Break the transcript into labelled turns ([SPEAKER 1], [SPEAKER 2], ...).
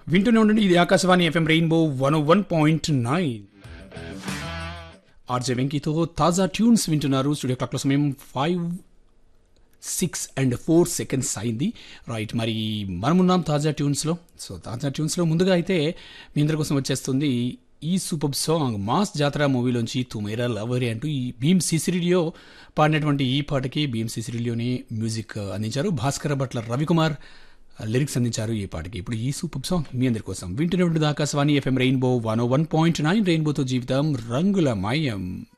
[SPEAKER 1] వింటూనే ఉండండి ఇది Akashvani FM rainbow one one point nine RJ వెంకీతో తాజా ట్యూన్స్ వింటున్నారు స్టూడియో క్లాక్లో సమయం five six and four seconds అయింది రైట్ మరి మనమున్నాం తాజా ట్యూన్స్లో సో తాజా ట్యూన్స్లో ముందుగా అయితే మీ అందరి కోసం వచ్చేస్తుంది ఈ సూపర్ సాంగ్ మాస్ జాతర మూవీలోంచి తుమేరా లవరి అంటూ ఈ భీమ్ సిసిరిలియో పాడినటువంటి ఈ పాటకి భీమ్ సిసిరిలియోని మ్యూజిక్ అందించారు భాస్కర భట్ల రవికుమార్ లిరిక్స్ అందించారు ఈ పాటకి ఇప్పుడు ఈ సూపర్ సాంగ్ మీ అందరి కోసం వింటున్నటువంటి Akashvani FM rainbow one one point nine రెయిన్బోతో జీవితం రంగుల మయం